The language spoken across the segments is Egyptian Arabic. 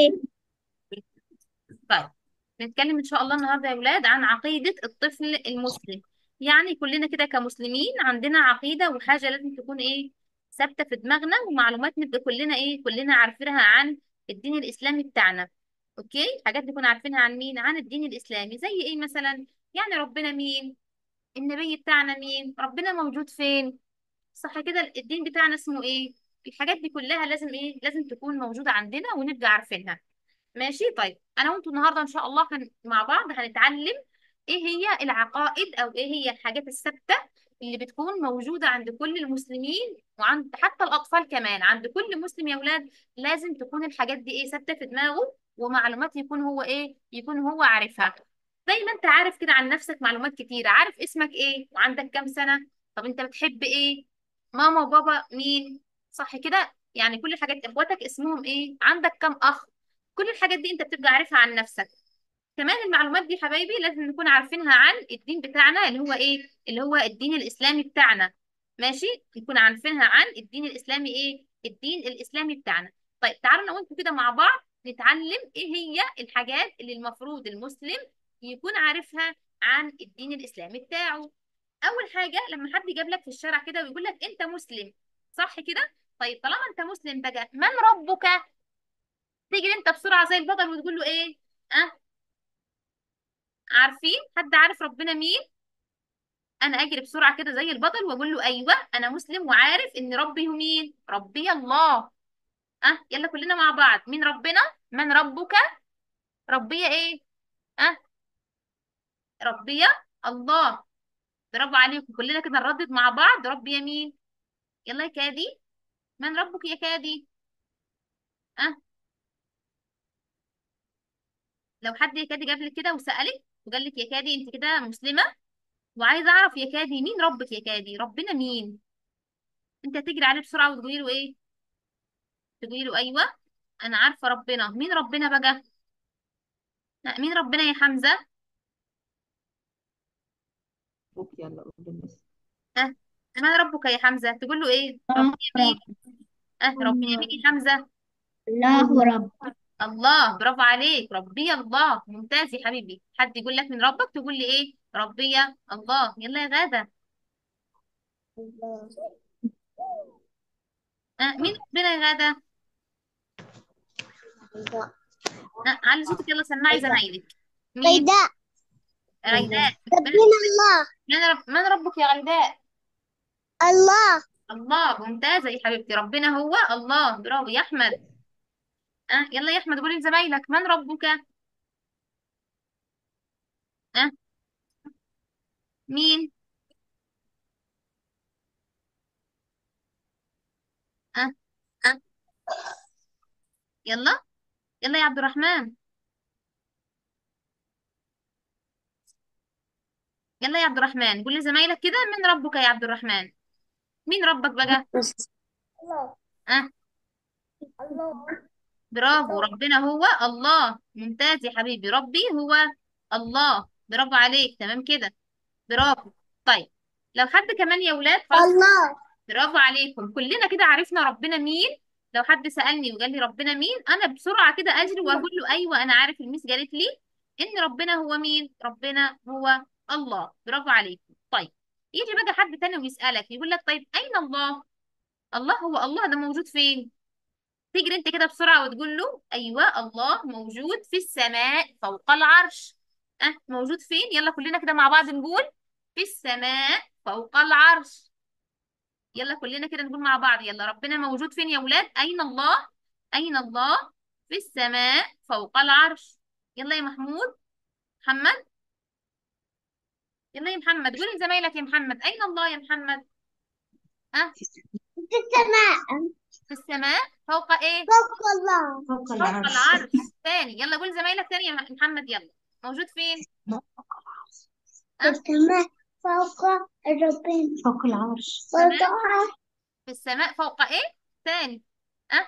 طيب نتكلم ان شاء الله النهارده يا ولاد عن عقيدة الطفل المسلم يعني كلنا كده كمسلمين عندنا عقيدة وحاجة لازم تكون ايه ثابتة في دماغنا ومعلومات نبقى كلنا ايه كلنا عارفينها عن الدين الاسلامي بتاعنا اوكي حاجات نكون عارفينها عن مين عن الدين الاسلامي زي ايه مثلا يعني ربنا مين النبي بتاعنا مين ربنا موجود فين صح كده الدين بتاعنا اسمه ايه الحاجات دي كلها لازم ايه لازم تكون موجودة عندنا ونبقى عارفينها ماشي طيب انا وانتوا النهارده ان شاء الله هن... مع بعض هنتعلم ايه هي العقائد او ايه هي الحاجات الثابته اللي بتكون موجوده عند كل المسلمين وعند حتى الاطفال كمان عند كل مسلم يا اولاد لازم تكون الحاجات دي ايه ثابته في دماغه ومعلومات يكون هو ايه يكون هو عارفها زي ما انت عارف كده عن نفسك معلومات كتيره عارف اسمك ايه وعندك كام سنه طب انت بتحب ايه ماما وبابا مين صح كده يعني كل الحاجات اخواتك اسمهم ايه عندك كام اخ كل الحاجات دي انت بتبقى عارفها عن نفسك كمان المعلومات دي حبايبي لازم نكون عارفينها عن الدين بتاعنا اللي هو ايه اللي هو الدين الاسلامي بتاعنا ماشي نكون عارفينها عن الدين الاسلامي ايه الدين الاسلامي بتاعنا طيب تعالوا انا وانتوا كده مع بعض نتعلم ايه هي الحاجات اللي المفروض المسلم يكون عارفها عن الدين الاسلامي بتاعه اول حاجه لما حد جاب لك في الشارع كده ويقول لك انت مسلم صح كده طيب طالما انت مسلم بقى من ربك تجري انت بسرعه زي البطل وتقول له ايه اه عارفين حد عارف ربنا مين انا اجري بسرعه كده زي البطل واقول له ايوه انا مسلم وعارف ان ربي هو مين ربي الله اه يلا كلنا مع بعض مين ربنا من ربك ربي ايه اه ربي الله برافو عليكم كلنا كده نردد مع بعض ربي مين يلا يا كادي من ربك يا كادي اه لو حد يا كادي جاب لك كده وسألك وقال لك يا كادي انت كده مسلمة وعايزة اعرف يا كادي مين ربك يا كادي ربنا مين انت تجري عليه بسرعه وتقولي له ايه تقولي له ايوه انا عارفه ربنا مين ربنا بقى لا، مين ربنا يا حمزه بوك يلا قول للناس اه من ربك يا حمزه تقول له ايه ربنا مين اه ربنا مين يا حمزه الله رب الله برافو عليك ربي الله ممتاز يا حبيبي حد يقول لك من ربك تقول لي ايه ربي الله يلا يا غاده اه مين ربنا يا غاده اه علي صوتك يلا سمعي زمايلك مين غيداء غيداء ربنا الله من رب من ربك يا غيداء الله الله ممتازة يا حبيبتي ربنا هو الله برافو يا أحمد أه يلا يا أحمد قولي لزمايلك من ربك أه مين أه أه يلا يلا يا عبد الرحمن يلا يا عبد الرحمن قولي لزمايلك كده من ربك يا عبد الرحمن مين ربك بقى الله أه الله برافو ربنا هو الله ممتاز يا حبيبي ربي هو الله برافو عليك تمام كده برافو طيب لو حد كمان يا ولاد خلاص الله برافو عليكم كلنا كده عرفنا ربنا مين لو حد سألني وقال لي ربنا مين انا بسرعة كده اجري واقول له ايوه انا عارف الميس قالت لي ان ربنا هو مين ربنا هو الله برافو عليكم طيب يجي بقى حد تاني ويسألك يقول لك طيب اين الله الله هو الله ده موجود فين تجري انت كده بسرعة وتقول له ايوه الله موجود في السماء فوق العرش اه موجود فين يلا كلنا كده مع بعض نقول في السماء فوق العرش يلا كلنا كده نقول مع بعض يلا ربنا موجود فين يا ولاد أين الله أين الله في السماء فوق العرش يلا يا محمود محمد يلا يا محمد قول لزمايلك يا محمد أين الله يا محمد أه في السماء في السماء فوق إيه فوق الله فوق فوق العرش العرش تاني يلا قول لزمايلك تاني يا محمد يلا موجود فين في السماء فوق ربنا فوق العرش فوق السماء العرش. في السماء فوق إيه تاني أه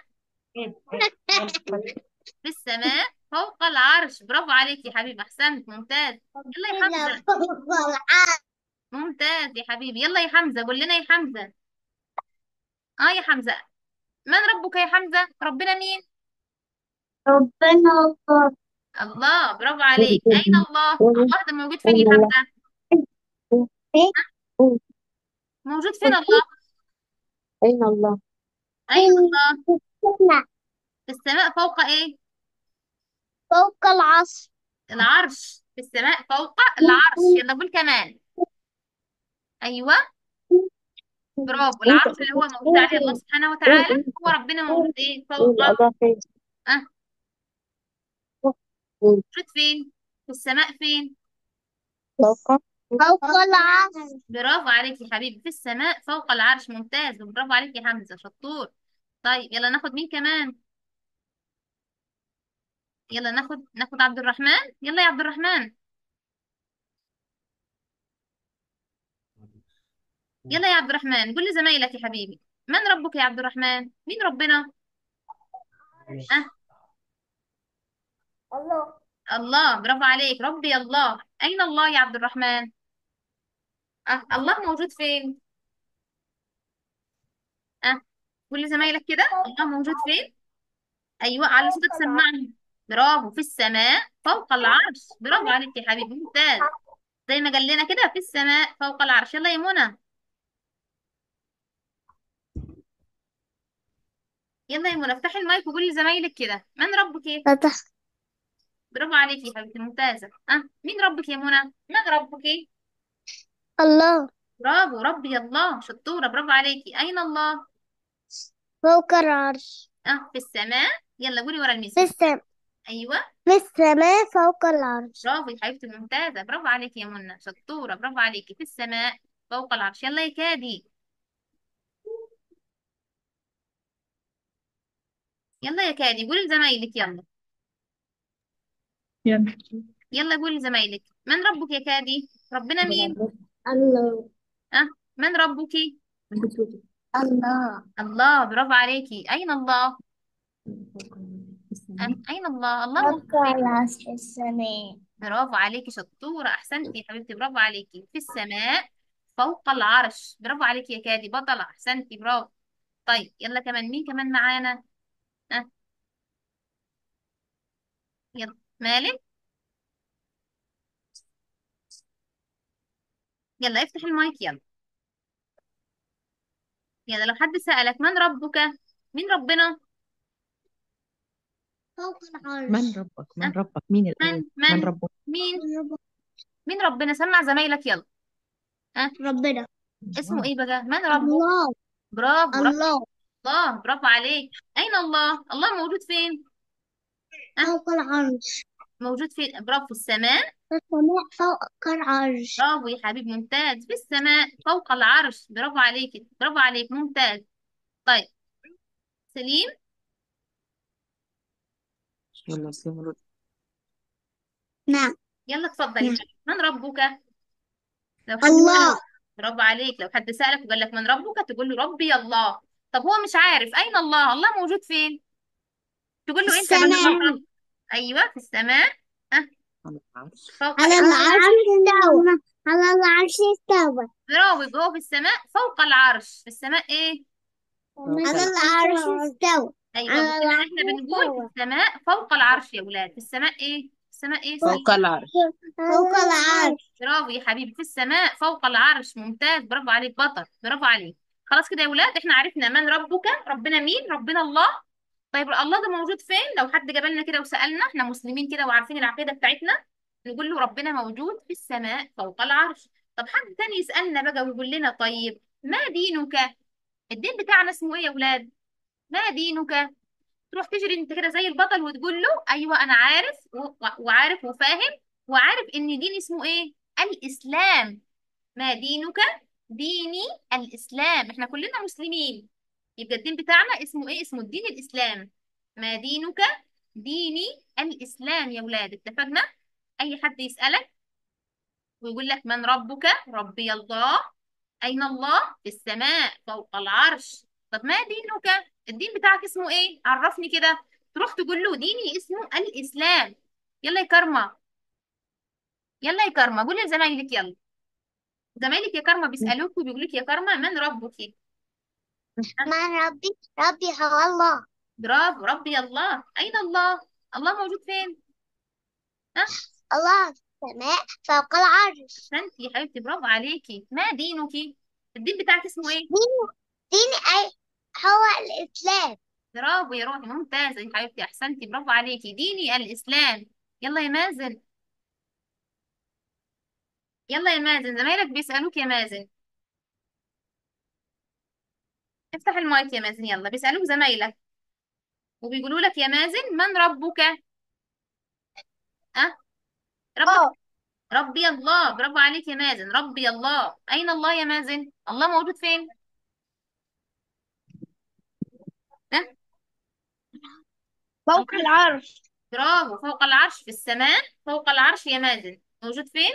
في السماء فوق العرش برافو عليك يا حبيبي أحسنت ممتاز يلا يا حمزة فوق العرش ممتاز يا حبيبي يلا يا حمزة قول لنا يا حمزة اه يا حمزة من ربك يا حمزة ربنا مين ربنا الله الله برافو عليك أين الله الله ده موجود فين يا أين الله حمزة إيه؟ موجود فين الله أين الله أين الله في السماء في السماء فوق إيه فوق العصر العرش في السماء فوق العرش يلا قول كمان أيوه برافو العرش اللي هو موجود عليه الله سبحانه وتعالى هو ربنا موجود إيه فوق الله فين أه موجود فين في السماء فين فوق فوق العصر برافو عليك يا حبيبي في السماء فوق العرش ممتاز برافو عليك يا حمزة شطور طيب يلا ناخد مين كمان يلا ناخد ناخد عبد الرحمن يلا يا عبد الرحمن يلا يا عبد الرحمن قول لزمايلك يا حبيبي من ربك يا عبد الرحمن مين ربنا أه الله الله برافو عليك ربي الله أين الله يا عبد الرحمن أه الله موجود فين أه قول لزمايلك كده الله موجود فين أيوة على صوتك سمعني برافو في السماء فوق العرش برافو عليك يا حبيبي ممتاز زي ما قال لنا كده في السماء فوق العرش يلا يا منى يلا يا منى افتحي المايك وقولي لزمايلك كده من ربك ايه فتح برافو عليكي يا حبيبتي ممتازة اه مين ربك يا منى من ربك ايه الله برافو ربي الله شطورة برافو عليكي أين الله فوق العرش اه في السماء يلا قولي ورا في الميس السماء أيوة في السماء فوق العرش برافو يا حبيبتي ممتازة برافو عليكي يا منى شطورة برافو عليكي في السماء فوق العرش يلا يا كادي يلا يا كادي قولي لزمايلك يلا يلا يلا قولي لزمايلك من ربك يا كادي ربنا مين الله اه من ربك الله الله برافو عليكي أين الله آه. أين الله الله موجود فوق فين العرش في السماء برافو عليكي شطورة أحسنتي يا حبيبتي برافو عليكي في السماء فوق العرش برافو عليكي يا كادي بطلة أحسنتي برافو طيب يلا كمان مين كمان معانا أه يلا مالك يلا افتح المايك يلا يلا لو حد سألك من ربك مين ربنا فوق العرش من ربك من أه ربك مين الأول من من من ربك مين مين ربنا سمع زمايلك يلا أه ربنا اسمه ايه بقى من ربك الله برافو برافو الله الله برافو عليك أين الله الله موجود فين أه فوق العرش موجود فين برافو في السماء في السماء فوق العرش برافو يا حبيبي ممتاز في السماء فوق العرش برافو عليك برافو عليك ممتاز طيب سليم يلا سلام رد نعم يلا اتفضل يا نعم. حبيبي من ربك لو حد الله سألك برافو عليك لو حد سألك وقال لك من ربك تقول له ربي الله طب هو مش عارف أين الله الله موجود فين تقول له أنت بقى السماء رب أيوه في السماء أه على العرش فوق على العرش استوى على العرش استوى برافو يبقى هو في السماء فوق العرش في السماء إيه على العرش استوى أيوه على بس العرش احنا بنقول استوى في السماء فوق العرش يا ولاد في السماء إيه في السماء إيه فوق سليم العرش فوق العرش برافو يا حبيبي في السماء فوق العرش ممتاز برافو عليك بطل برافو عليك خلاص كده يا ولاد احنا عرفنا من ربك ربنا مين ربنا الله طيب الله ده موجود فين لو حد جابلنا كده وسألنا احنا مسلمين كده وعارفين العقيدة بتاعتنا نقول له ربنا موجود في السماء فوق العرش طب حد تاني يسألنا بقى ويقول لنا طيب ما دينك الدين بتاعنا اسمه ايه يا ولاد ما دينك تروح تجري انت كده زي البطل وتقول له ايوه انا عارف و- وعارف وفاهم وعارف ان دين اسمه ايه الاسلام ما دينك ديني الاسلام احنا كلنا مسلمين يبقى الدين بتاعنا اسمه ايه اسمه الدين الاسلام ما دينك ديني الاسلام يا ولاد اتفقنا اي حد يسألك ويقول لك من ربك ربي الله أين الله في السماء فوق العرش طب ما دينك الدين بتاعك اسمه ايه عرفني كده تروح تقول له ديني اسمه الإسلام يلا يا كرمة يلا يا كرمة قولي لزمايلك يلا زمايلك يا كرمة بيسألوك وبيقولوا لك يا كرمة من ربك من ربي ربي هو الله برافو ربي الله أين الله الله موجود فين ها الله في السماء فوق العرش أحسنتي يا حبيبتي برافو عليكي ما دينك الدين بتاعك اسمه ايه دين دين أي هو الإسلام برافو يا روحي ممتازة يا حبيبتي أحسنتي برافو عليكي ديني الإسلام يلا يا مازن يلا يا مازن زمايلك بيسألوك يا مازن افتح المايك يا مازن يلا بيسألوك زمايلك وبيقولوا لك يا مازن من ربك أه ربك اه ربي الله برافو عليك يا مازن ربي الله أين الله يا مازن الله موجود فين أه فوق العرش برافو فوق العرش في السماء فوق العرش يا مازن موجود فين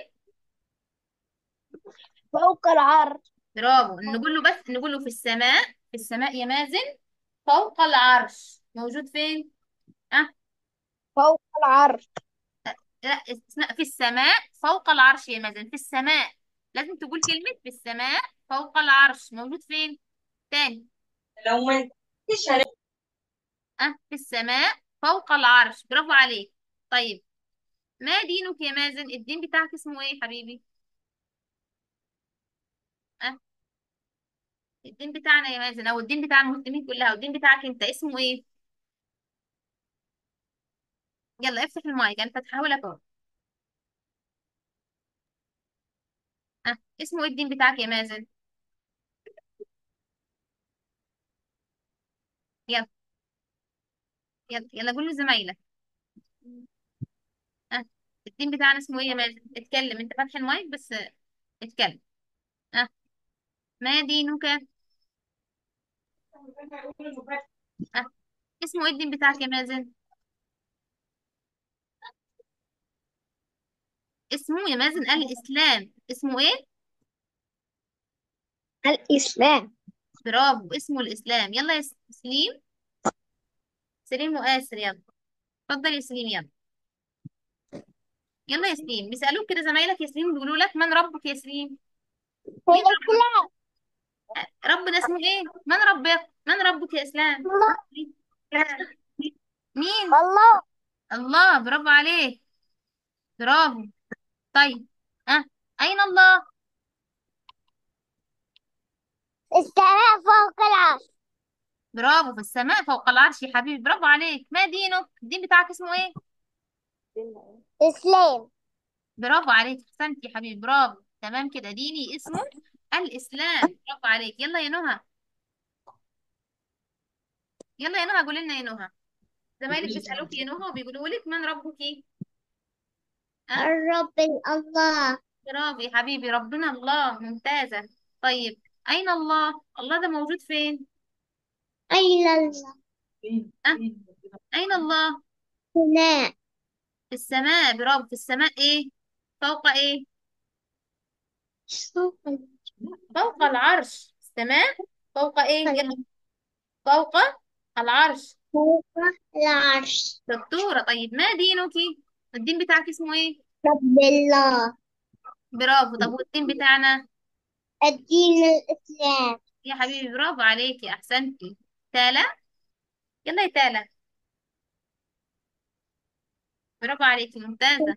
فوق العرش برافو نقول له بس نقول له في السماء في السماء يا مازن فوق العرش موجود فين أه فوق العرش لا اسمها في السماء فوق العرش يا مازن في السماء لازم تقول كلمة في السماء فوق العرش موجود فين تاني لو ما انتش هن- أه في السماء فوق العرش برافو عليك طيب ما دينك يا مازن الدين بتاعك اسمه ايه حبيبي أه الدين بتاعنا يا مازن او الدين بتاع المسلمين كلها والدين بتاعك انت اسمه ايه يلا افتح المايك انا فاتحه لك اهو أه اسمه ايه الدين بتاعك يا مازن يلا يلا يلا قول لزمايلك أه الدين بتاعنا اسمه ايه يا مازن اتكلم انت فاتح المايك بس اتكلم أه ما دينك أه اسمه ايه الدين بتاعك يا مازن اسمه يا مازن الإسلام اسمه ايه الإسلام برافو اسمه الإسلام يلا يا سليم سليم وآسر يلا اتفضل يا سليم يلا يلا يا سليم بيسألوك كده زمايلك يا سليم بيقولوا لك من ربك يا سليم هو مين الإسلام ربنا اسمه ايه من ربك من ربك يا إسلام الله مين الله الله برافو عليك برافو طيب أه أين الله السماء فوق العرش برافو في السماء فوق العرش يا حبيبي برافو عليك ما دينك الدين بتاعك اسمه ايه إسلام برافو عليك احسنت يا حبيبي برافو تمام كده ديني اسمه الإسلام برافو عليك يلا يا نهى يلا يا نهى قولي لنا يا نهى زمايلك بيسألوك يا نهى وبيقولوا لك من ربك ايه أه الرب الله برافو يا حبيبي ربنا الله ممتازة طيب أين الله الله ده موجود فين أين الله أه أين الله هنا في السماء برافو في السماء ايه فوق ايه فوق فوق العرش السماء فوق ايه يلا فوق العرش فوق العرش دكتورة طيب ما دينك الدين بتاعك اسمه ايه رب الله برافو طب والدين بتاعنا الدين الإسلام يا حبيبي برافو عليكي احسنتي تالا يلا يا تالا برافو عليكي ممتازة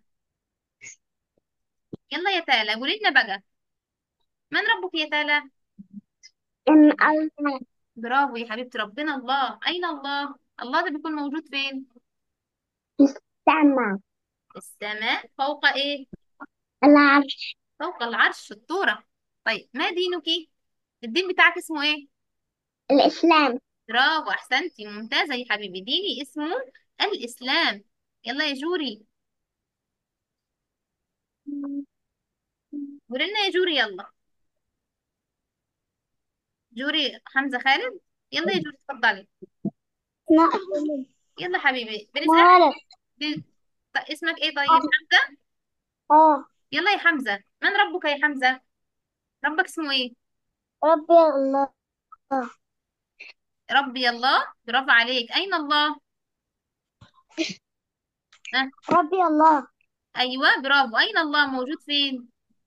يلا يا تالا قولي لنا بقى من ربك يا تالا إن الله برافو يا حبيبتي ربنا الله أين الله الله ده بيكون موجود فين السماء في السماء فوق ايه العرش فوق العرش شطورة طيب ما دينك الدين بتاعك اسمه ايه الإسلام برافو احسنتي ممتازة يا حبيبي ديني اسمه الإسلام يلا يا جوري قولي لنا يا جوري يلا جوري حمزة خالد يلا يا جوري اتفضلي نعم يلا حبيبي بنسأل مالك ب- طيب اسمك ايه طيب حمزة اه يلا يا حمزة من ربك يا حمزة ربك اسمه ايه ربي الله ربي الله برافو عليك أين الله أه. ربي الله أيوة برافو أين الله موجود فين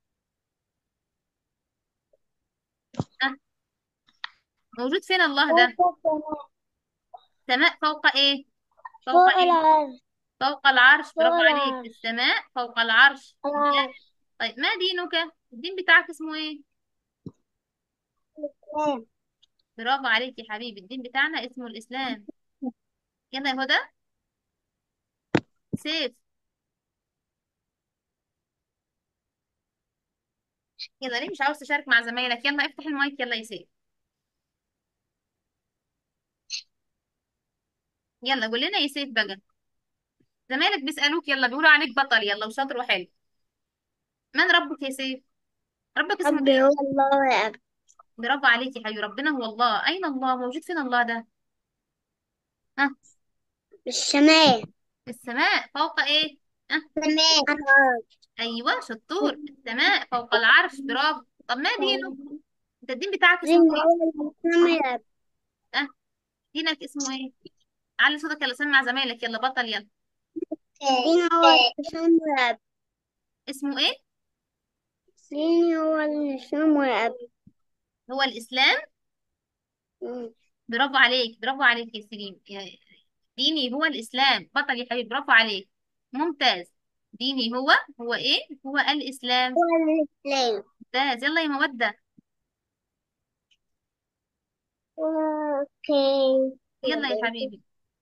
أه. موجود فين الله ده فوق السماء سماء فوق ايه فوق فوق ايه العرش فوق العرش برافو عليك العرش السماء فوق العرش العرش طيب ما دينك الدين بتاعك اسمه ايه الإسلام برافو عليك يا حبيبي الدين بتاعنا اسمه الإسلام يلا يا هدى سيف يلا ليه مش عاوز تشارك مع زمايلك يلا افتح المايك يلا يا سيف يلا قول لنا يا سيف بقى زمايلك بيسألوك يلا بيقولوا عليك بطل يلا وشاطر وحلو من ربك يا سيف ربك اسمه ربي ايه هو الله يا أبي برافو عليك يا حبيبي ربنا هو الله اين الله موجود فين الله ده ها السماء في السماء فوق ايه ها السماء الأرض ايوه شطور في السماء فوق العرش برافو طب ما دينه انت الدين بتاعك اسمه دين ايه هو الإسلام يا أبي ها دينك اسمه ايه علي صوتك يلا سمع زمايلك يلا بطل يلا دين هو الإسلام يا أبي اسمه ايه دين هو الإسلام يا أبي هو الاسلام مم. برافو عليك برافو عليك يا سليم يا- ديني هو الاسلام بطل يا حبيبي برافو عليك ممتاز ديني هو هو ايه هو الاسلام هو الإسلام ممتاز يلا يا مودة أوكي يلا يا حبيبي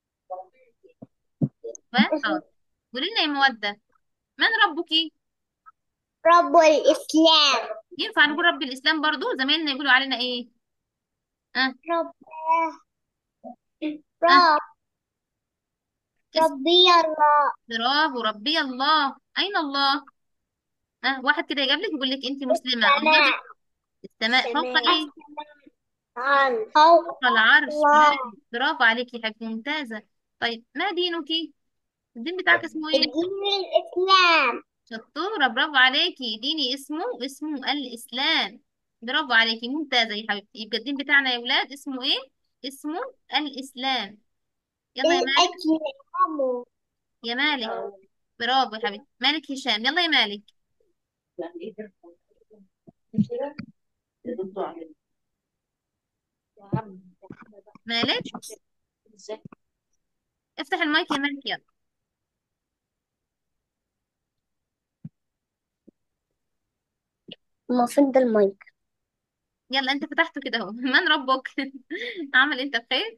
حاضر قولي لنا يا مودة من ربك رب الإسلام ينفع نقول رب الاسلام برضو زمايلنا يقولوا علينا ايه اه رب اه رب اسم ربي الله برافو ربي الله اين الله اه واحد كده يجاب لك يقول لك انت مسلمة الله السماء دي السماء فوق السماء ايه عن فوق فوق العرش الله برافو برافو عليكي يا حبيبتي ممتازة طيب ما دينك الدين بتاعك اسمه ايه الدين الإسلام شطورة برافو عليكي ديني اسمه اسمه الإسلام برافو عليكي ممتازة يا حبيبتي يبقى الدين بتاعنا يا ولاد اسمه ايه اسمه الإسلام يلا يا مالك الإسلام يا مالك برافو يا حبيبتي مالك هشام يلا يا مالك مالك افتح المايك يا مالك يلا المفروض ده المايك يلا انت فتحته كده اهو من ربك عامل انت بخير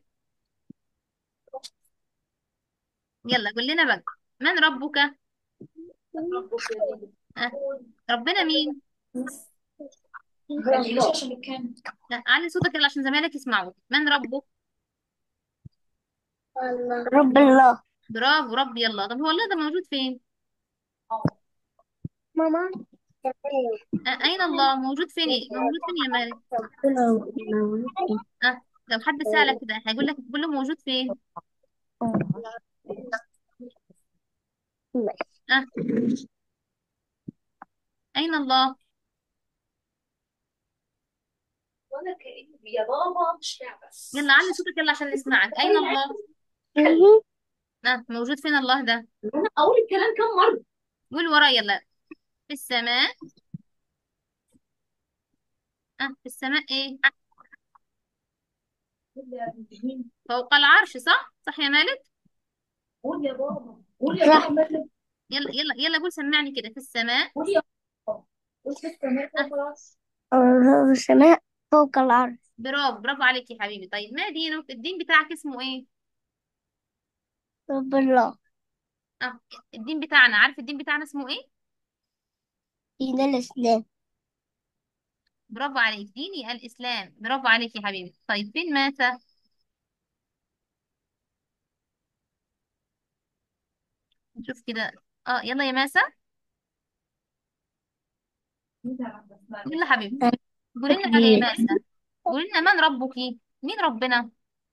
يلا قول لنا بقى من ربك أه. ربنا مين لا علي صوتك يلا عشان زمالك يسمعوك من ربك رب الله برافو ربي الله طب هو الله ده موجود فين ماما أه. اين الله موجود فين موجود فين يا مالك أه. لو حد سألك كده هيقول لك تقول له موجود فين أه. اين الله يا بابا مش لعبة يلا علي صوتك يلا عشان نسمعك اين الله أه. موجود فين الله ده انا اقول الكلام كم مرة قول ورايا يلا في السماء أه. في السماء ايه فوق العرش صح صح يا مالك قول يا بابا قول يا صح. بابا يلا يلا يلا قول سمعني كده في السماء قول يا بابا قول في السماء خلاص السماء فوق الأرض برافو برافو عليك يا حبيبي طيب ما دينك الدين بتاعك اسمه ايه رب الله اه الدين بتاعنا عارف الدين بتاعنا اسمه ايه دين الإسلام برافو عليك ديني الاسلام برافو عليك يا حبيبي طيب فين مات نشوف كده اه يلا يا ماسة يلا حبيبي قولي لنا بقى يا ماسة قولي لنا من ربك مين ربنا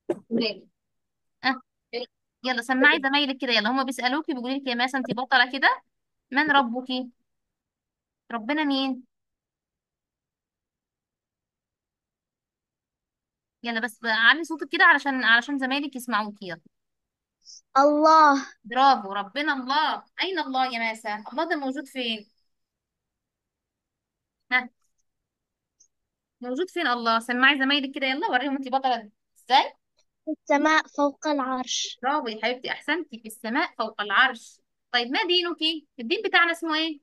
اه يلا سمعي زمايلك كده يلا هما بيسألوكي بيقولوا لك يا ماسة انت بطلة كده من ربك ربنا مين يلا بس علي صوتك كده علشان علشان زمايلك يسمعوكي يلا الله برافو ربنا الله أين الله يا ماسة الله ده موجود فين ها موجود فين الله سمعي زمايلك كده يلا وريهم انت بطلة ازاي في السماء فوق العرش برافو يا حبيبتي احسنتي في السماء فوق العرش طيب ما دينك الدين بتاعنا اسمه ايه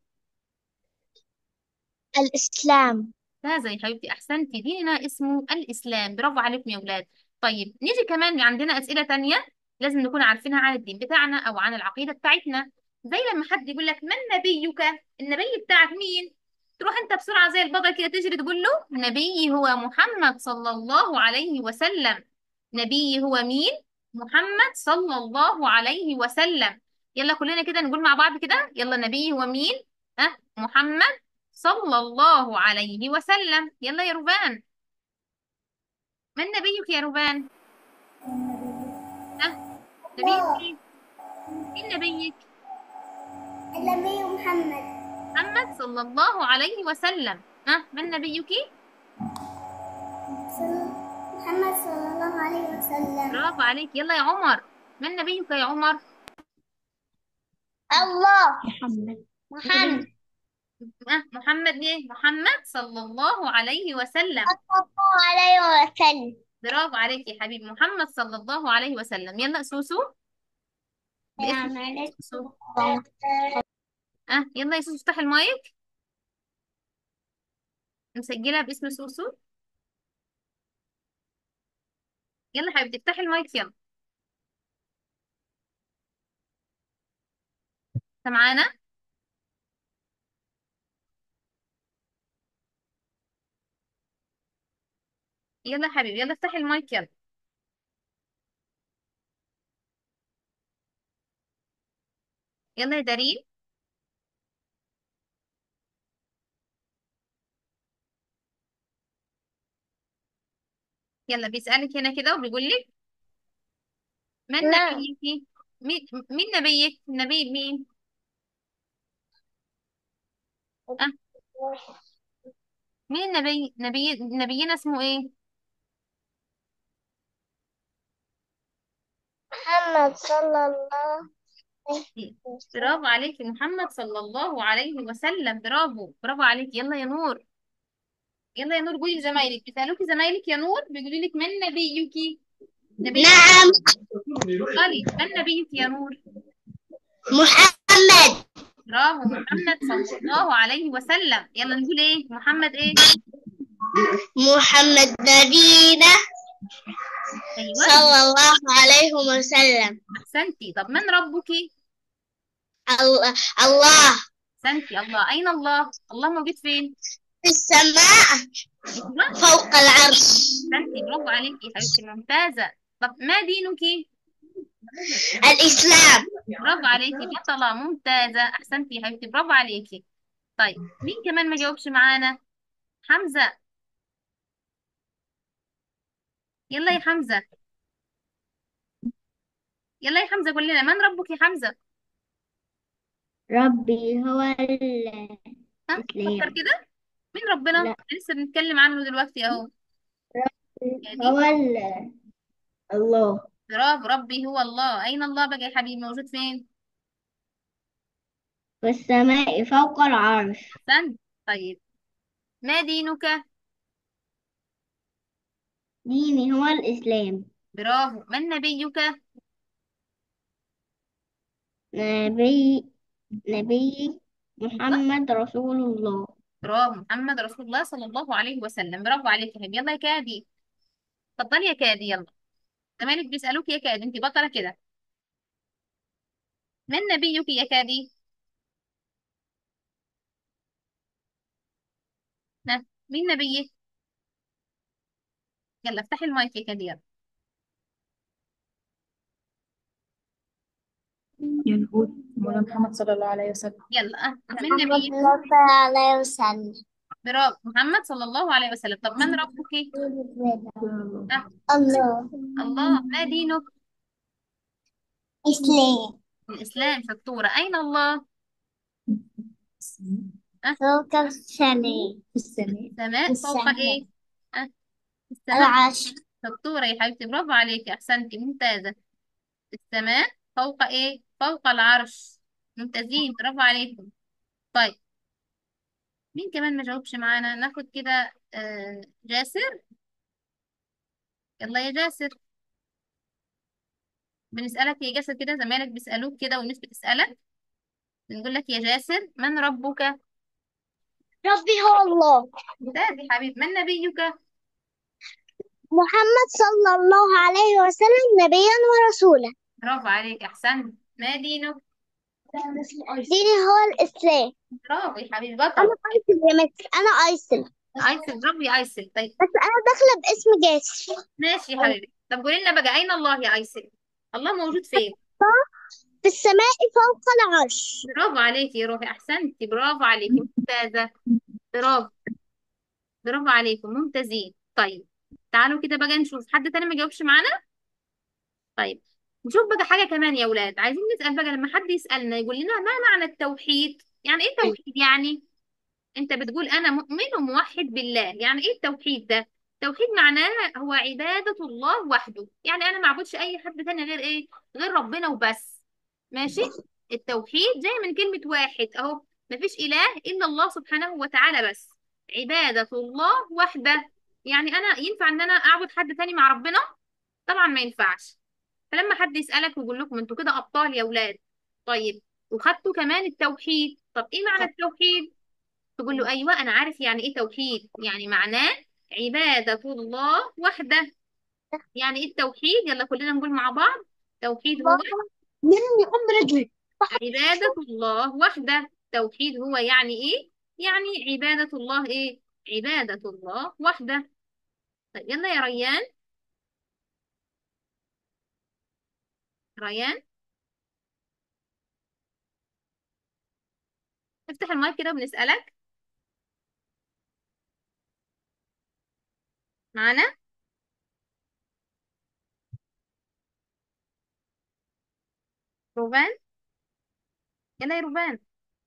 الإسلام ممتازة يا حبيبتي أحسنتي ديننا اسمه الإسلام برافو عليكم يا أولاد طيب نيجي كمان عندنا أسئلة تانية لازم نكون عارفينها عن الدين بتاعنا أو عن العقيدة بتاعتنا زي لما حد يقول لك من نبيك النبي بتاعك مين تروح أنت بسرعة زي البقرة كده تجري تقول له نبيي هو محمد صلى الله عليه وسلم نبيي هو مين محمد صلى الله عليه وسلم يلا كلنا كده نقول مع بعض كده يلا نبيي هو مين أه محمد صلى الله عليه وسلم يلا يا روبان من نبيك يا روبان ها نبيك مين مين نبيك النبي محمد محمد صلى الله عليه وسلم ها من نبيك محمد صلى الله عليه وسلم برافو عليك يلا يا عمر من نبيك يا عمر الله محمد محمد ها محمد ايه محمد صلى الله عليه وسلم صلى الله عليه وسلم برافو عليك يا حبيبي محمد صلى الله عليه وسلم يلا سوسو باسم يا سوسو اه يلا يا سوسو افتح المايك مسجلة باسم سوسو يلا حبيبتي افتحي المايك يلا سامعانا يلا يا حبيبي يلا افتحي المايك يلا يلا يا دارين يلا بيسألك هنا كده وبيقول لك من نعم. نبيك مين مين نبيك نبي مين أه مين النبي نبي نبينا اسمه ايه محمد صلى الله برافو عليكي محمد صلى الله عليه وسلم برافو برافو عليكي يلا يا نور يلا يا نور قولي لزمايلك بيسألوكي زمايلك يا نور بيقولوا لك من نبيك نبي نعم قالي من نبيك يا نور محمد برافو محمد صلى الله عليه وسلم يلا نقول ايه محمد ايه محمد نبينا ايوه صلى الله عليه وسلم احسنتي طب من ربك الله الله احسنتي الله اين الله الله موجود فين في السماء ايوه فوق العرش احسنتي برافو عليكي يا حبيبتي ممتازة طب ما دينك الإسلام برافو عليكي بطلة ممتازة أحسنتي يا حبيبتي برافو عليكي طيب مين كمان ما جاوبش معانا حمزة يلا يا حمزة يلا يا حمزة قول لنا من ربك يا حمزة ربي هو الإسلام ها فكر كده مين ربنا لا. لسه بنتكلم عنه دلوقتي اهو هو ال- الله برافو ربي هو الله أين الله بقى يا حبيبي موجود فين في السماء فوق العرش أحسنت طيب ما دينك ديني هو الإسلام برافو من نبيك نبي نبي محمد رسول الله برافو محمد رسول الله صلى الله عليه وسلم برافو عليك يا حبيبي يلا يا كادي اتفضلي يا كادي يلا زمالك بيسألوك يا كادي انت بطلة كده من نبيك يا كادي ها مين نبيك يلا افتحي المايك يا كادي يلا ينقول مولانا محمد صلى الله عليه وسلم يلا اه من نبيك الله عليه وسلم برافو محمد صلى الله عليه وسلم طب من ربك ها الله الله ما دينك إسلام الإسلام شطورة أين الله فوق السماء في السماء السماء فوق السماء. إيه اه السماء العرش شطورة يا حبيبتي برافو عليكي أحسنتي ممتازة السماء فوق إيه فوق العرش ممتازين برافو عليكم طيب مين كمان ما جاوبش معانا ناخد كده آه جاسر يلا يا جاسر بنسألك يا جاسر كده زمالك بيسألوك كده والناس بتسألك بنقول لك يا جاسر من ربك ربي هو الله ممتاز يا حبيبي من نبيك محمد صلى الله عليه وسلم نبيا ورسولا برافو عليك أحسنت ما دينك ديني هو الإسلام برافو يا حبيبي أنا بطل أيسل يا مس أنا أيسل أيسل برافو يا أيسل طيب بس أنا داخلة باسم جاسر ماشي يا حبيبي طب قولي لنا بقى أين الله يا أيسل الله موجود فين في السماء فوق العرش برافو عليكي يا روحي أحسنتي برافو عليكي ممتازة برافو برافو عليكم ممتازين طيب تعالوا كده بقى نشوف حد تاني ما جاوبش معانا طيب نشوف بقى حاجة كمان يا ولاد عايزين نسأل بقى لما حد يسألنا يقول لنا ما معنى التوحيد يعني ايه توحيد يعني انت بتقول انا مؤمن وموحد بالله يعني ايه التوحيد ده التوحيد معناه هو عبادة الله وحده يعني انا ما اعبدش اي حد تاني غير ايه غير ربنا وبس ماشي التوحيد جاي من كلمة واحد اهو مفيش اله الا الله سبحانه وتعالى بس عبادة الله وحده يعني انا ينفع ان انا اعبد حد تاني مع ربنا طبعا ما ينفعش فلما حد يسألك ويقول لكم انتوا كده ابطال يا اولاد طيب وخدتوا كمان التوحيد طب ايه معنى التوحيد تقول له ايوه انا عارف يعني ايه توحيد يعني معناه عبادة الله وحده يعني ايه التوحيد يلا كلنا نقول مع بعض توحيد هو مني أم رجلي عبادة الله وحده توحيد هو يعني ايه يعني عبادة الله ايه عبادة الله وحده طيب يلا يا ريان ريان افتح المايك كده وبنسألك معانا روفان يلا يا روفان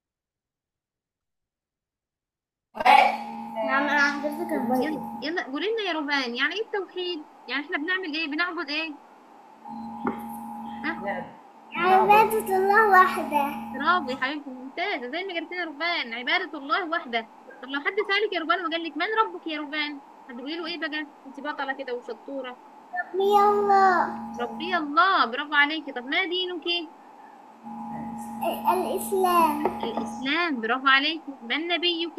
نعم أنا حضرتك يلا يلا قولي لنا يا روفان يعني ايه التوحيد يعني احنا بنعمل ايه بنعبد ايه ها عبادة الله وحده برافو يا حبيبتي ممتازه زي ما قلت لنا روفان عباده الله وحده طب لو حد سالك يا روفان وقال لك من ربك يا روفان هتقولي له ايه بقى انت بطله كده وشطوره ربي الله ربي الله برافو عليكي طب ما دينك الإسلام الاسلام برافو عليكي من نبيك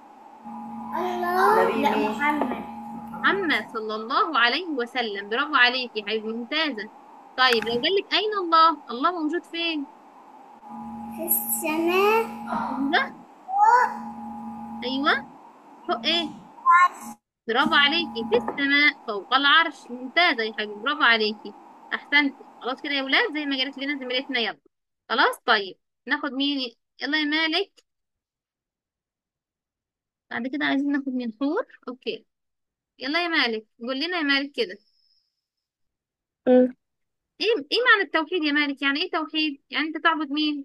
الله لا محمد محمد صلى الله عليه وسلم برافو عليكي يا حبيبتي ممتازه طيب لو قال لك اين الله الله موجود فين في السماء ايوه ايوه فوق ايه برافو عليكي في السماء فوق العرش ممتازة يا حبيبي برافو عليكي أحسنتي خلاص كده يا ولاد زي ما قالت لنا زميلتنا يلا خلاص طيب ناخد مين يلا يا مالك بعد كده عايزين ناخد مين حور أوكي يلا يا مالك قول لنا يا مالك كده مم. ايه ايه معنى التوحيد يا مالك يعني ايه توحيد يعني انت تعبد مين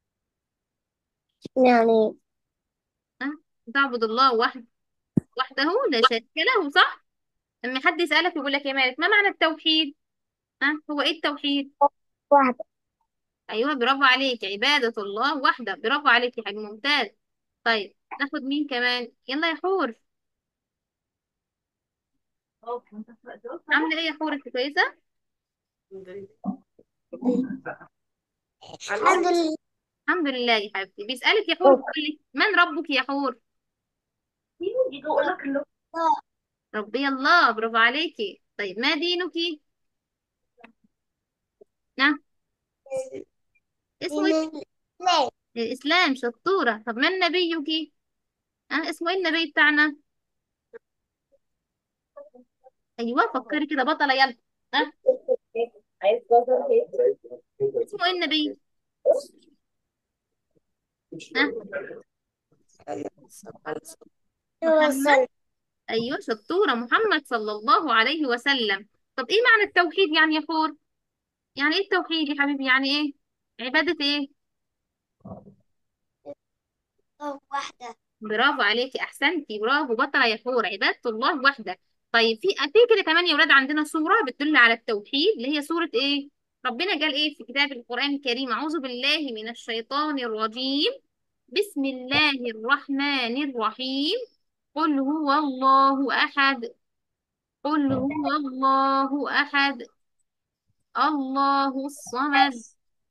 يعني ها تعبد الله وحده وحده لا شريك له صح لما حد يسألك يقول لك يا مالك ما معنى التوحيد ها هو ايه التوحيد وحده ايوه برافو عليك عبادة الله وحده برافو عليك يا حاج ممتاز طيب ناخد مين كمان يلا يا حور عاملة ايه يا حور انت كويسة الحمد لله الحمد لله يا حبيبتي بيسألك يا حور بيقول لك من ربك يا حور ربي الله برافو عليكي طيب ما دينك نعم اسمه ايه لا الاسلام شطورة طب من نبيك ها اسمه ايه النبي بتاعنا ايوه فكري كده بطلة يلا ها اسمه ايه النبي ها محمد ايوه شطورة محمد صلى الله عليه وسلم طب ايه معنى التوحيد يعني يا حور يعني ايه التوحيد يا حبيبي يعني ايه عبادة ايه وحده برافو عليكي احسنتي برافو بطلة يا حور عبادة الله وحده طيب في في كده كمان يا ولاد عندنا سورة بتدل على التوحيد اللي هي سورة ايه ربنا قال ايه في كتاب القرآن الكريم اعوذ بالله من الشيطان الرجيم بسم الله الرحمن الرحيم قل هو الله احد قل هو الله احد الله الصمد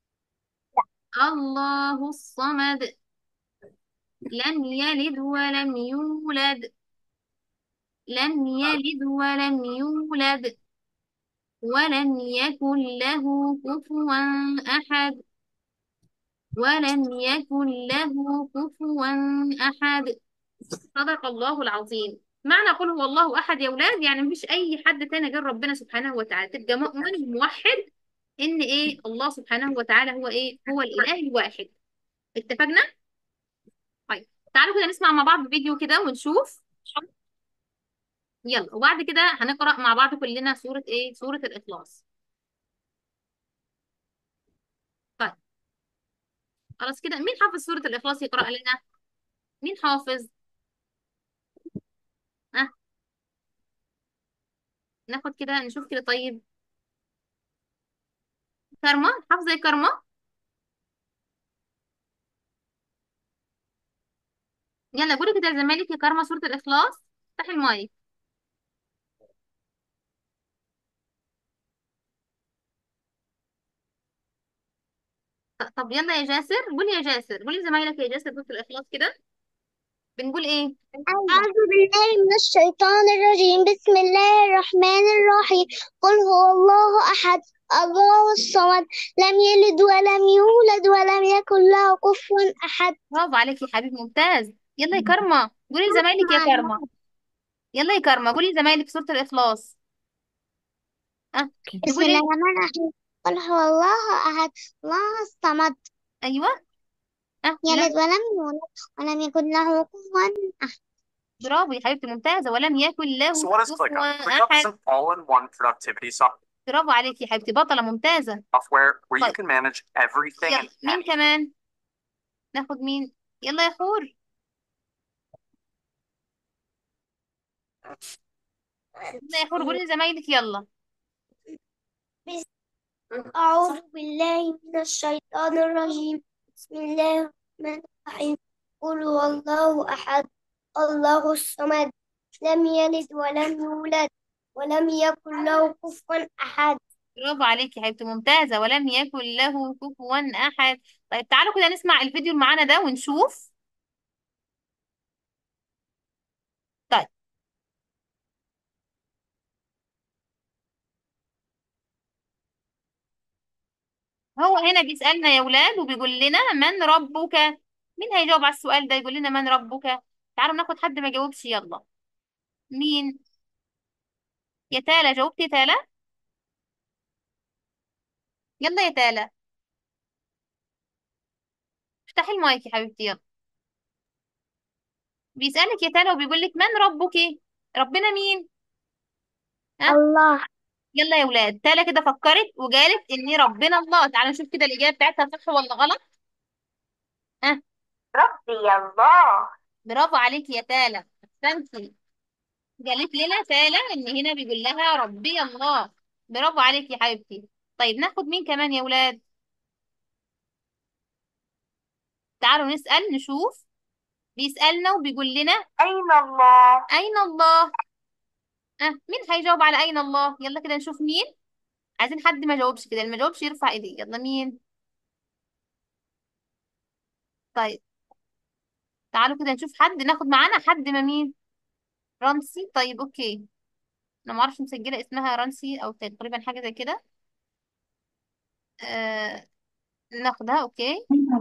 الله الصمد لم يلد ولم يولد لم يلد ولم يولد ولم يكن له كفوا أحد ولم يكن له كفوا أحد صدق الله العظيم معنى قل هو الله أحد يا ولاد يعني مفيش أي حد تاني غير ربنا سبحانه وتعالى تبقى مؤمن وموحد إن إيه الله سبحانه وتعالى هو إيه هو الإله الواحد اتفقنا؟ طيب تعالوا كده نسمع مع بعض فيديو كده ونشوف يلا وبعد كده هنقرأ مع بعض كلنا سورة إيه؟ سورة الإخلاص طيب خلاص كده مين حافظ سورة الإخلاص يقرأ لنا؟ مين حافظ؟ أه ناخد كده نشوف كده طيب كارما حافظة يا كارما؟ يلا قولي كده لزمالك يا كارما سورة الإخلاص افتحي المايك ط- طب يلا يا جاسر قولي يا جاسر قولي لزمايلك يا جاسر سورة الإخلاص كده بنقول إيه؟ أعوذ بالله من الشيطان الرجيم بسم الله الرحمن الرحيم قل هو الله أحد الله الصمد لم يلد ولم يولد ولم يكن له كفوا أحد برافو عليكي يا حبيبي ممتاز يلا يا كارما قولي لزمايلك يا كارما يلا يا كارما قولي لزمايلك سورة الإخلاص أه بسم نقول الله إيه؟ الرحمن الرحيم قل هو الله أحد الله الصمد أيوه أه لا يلد ولم يولد ولم يكن له كفوا أحد برافو يا حبيبتي ممتازة ولم يكن له So what is ClickUp? كفوا ClickUp is أحد an all-in-one productivity software برافو عليكي يا حبيبتي بطلة ممتازة where you طيب can manage everything يلا and مين كمان ناخد مين يلا يا خور يلا يا خور قولي لزمايلك يلا أعوذ بالله من الشيطان الرجيم بسم الله الرحمن الرحيم قل هو الله أحد الله الصمد لم يلد ولم يولد ولم يكن له كفوا أحد برافو عليكي يا حبيبتي ممتازة ولم يكن له كفوا أحد طيب تعالوا كده نسمع الفيديو اللي معانا ده ونشوف طيب هو هنا بيسألنا يا ولاد وبيقول لنا من ربك مين هيجاوب على السؤال ده يقول لنا من ربك تعالوا ناخد حد ما جاوبش يلا مين يا تالا جاوبتي يا تالا يلا يا تالا افتحي المايك يا حبيبتي يلا بيسألك يا تالا وبيقول لك من ربك ربنا مين ها الله يلا يا ولاد تالا كده فكرت وقالت ان ربنا الله تعالوا نشوف كده الإجابة بتاعتها صح ولا غلط ها ربي الله برافو عليكي يا تالا احسنتي قالت لنا تالا ان هنا بيقول لها ربي الله برافو عليكي يا حبيبتي طيب ناخد مين كمان يا ولاد تعالوا نسأل نشوف بيسألنا وبيقول لنا أين الله أين الله أه مين هيجاوب على أين الله يلا كده نشوف مين عايزين حد ما جاوبش كده اللي ما جاوبش يرفع ايديه يلا مين طيب تعالوا كده نشوف حد ناخد معانا حد ما مين رمسي طيب اوكي انا ما اعرفش مسجله اسمها رمسي او تقريبا حاجه زي كده آه ناخدها اوكي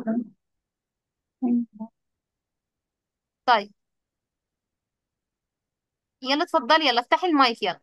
طيب يلا اتفضلي يلا افتحي المايك يلا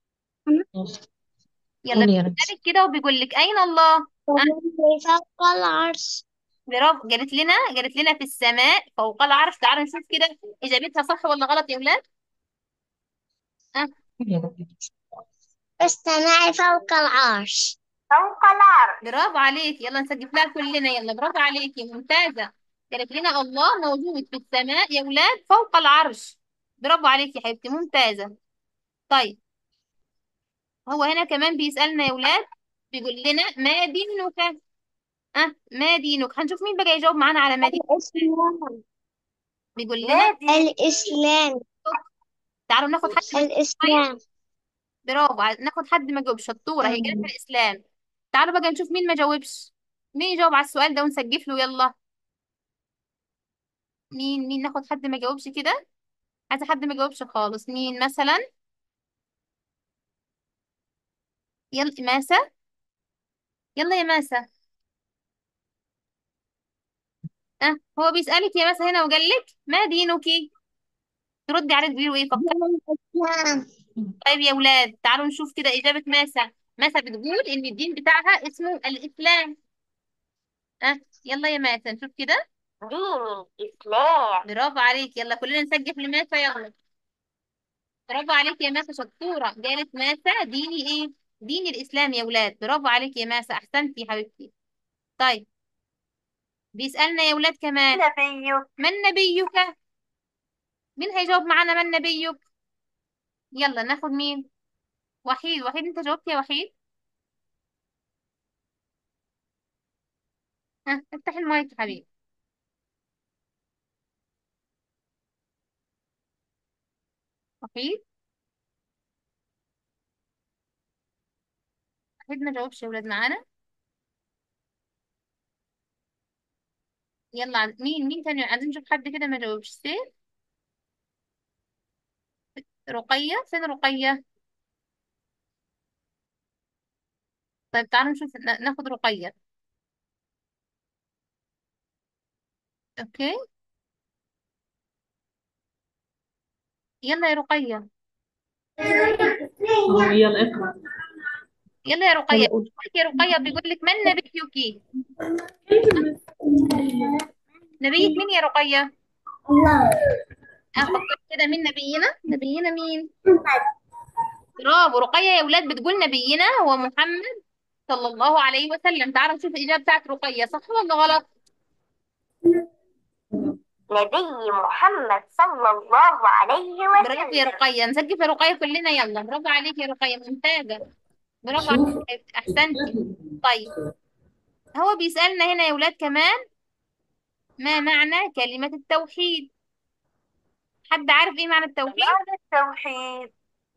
يلا قولي يا رمزي بيسألك كده وبيقول لك أين الله أه فوق العرش برافو قالت لنا قالت لنا في السماء فوق العرش تعالوا نشوف كده إجابتها صح ولا غلط يا ولاد أه قولي يا رمزي السماء فوق العرش فوق العرش برافو عليك يلا نسقف لها كلنا يلا برافو عليكي ممتازة قالت لنا الله موجود في السماء يا ولاد فوق العرش برافو عليكي يا حبيبتي ممتازة طيب هو هنا كمان بيسألنا يا ولاد بيقول لنا ما دينك أه ما دينك هنشوف مين بقى يجاوب معانا على ما دينك الإسلام بيقول لنا الإسلام تعالوا ناخد حد ما الإسلام برافو ع- ناخد حد ما جاوب شطورة هي جت في الإسلام تعالوا بقى نشوف مين ما جاوبش مين يجاوب على السؤال ده ونسجف له يلا مين مين ناخد حد ما جاوبش كده عايزة حد ما جاوبش خالص مين مثلا يلا ماسة يلا يا ماسة أه هو بيسألك يا ماسة هنا وقال لك ما دينك تردي عليه تقولي له ايه فكر الإسلام طيب يا ولاد تعالوا نشوف كده إجابة ماسة ماسة بتقول إن الدين بتاعها اسمه الإسلام أه يلا يا ماسة نشوف كده دين الإسلام برافو عليك يلا كلنا نسقف لماسة يلا برافو عليك يا ماسة شطورة قالت ماسة ديني ايه دين الإسلام يا ولاد برافو عليك يا ماسة أحسنتي يا حبيبتي طيب بيسألنا يا ولاد كمان نبيك من نبيك مين هيجاوب معانا من نبيك يلا ناخد مين وحيد وحيد انت جاوبت يا وحيد ها افتح المايك يا حبيبي وحيد وحيد ما جاوبش يا ولاد معانا يلا عايز- مين مين تاني عايزين نشوف حد كده ما جاوبش سيف رقية فين رقية طيب تعالوا نشوف نا- ناخد رقية اوكي يلا يا رقية هو يلا اقرأ يلا يا رقية يلا قول يا رقية بيقول لك من نبيك نبيك مين يا رقية الله افكر كده مين نبينا نبينا مين برافو رقية يا ولاد بتقول نبينا هو محمد صلى الله عليه وسلم تعالوا نشوف الإجابة بتاعت رقية صح ولا غلط نبي محمد صلى الله عليه برافو يا وسلم رقية نسقف يا رقية كلنا يلا برافو عليك يا رقية ممتازة برافو عليك شوف أحسنتي طيب هو بيسألنا هنا يا ولاد كمان ما معنى كلمة التوحيد حد عارف ايه معنى التوحيد معنى التوحيد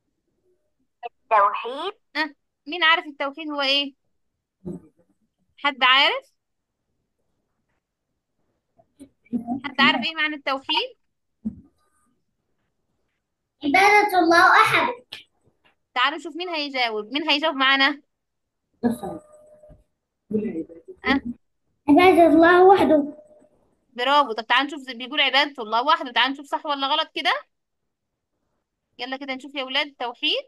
التوحيد أه؟ مين عارف التوحيد هو ايه حد عارف حد عارف ايه معنى التوحيد عبادة الله أحد تعالوا نشوف مين هيجاوب مين هيجاوب معانا افهم أه؟ عبادة الله وحده برافو طب تعالوا نشوف بيقول عبادة الله وحده تعالوا نشوف صح ولا غلط كده يلا كده نشوف يا ولاد التوحيد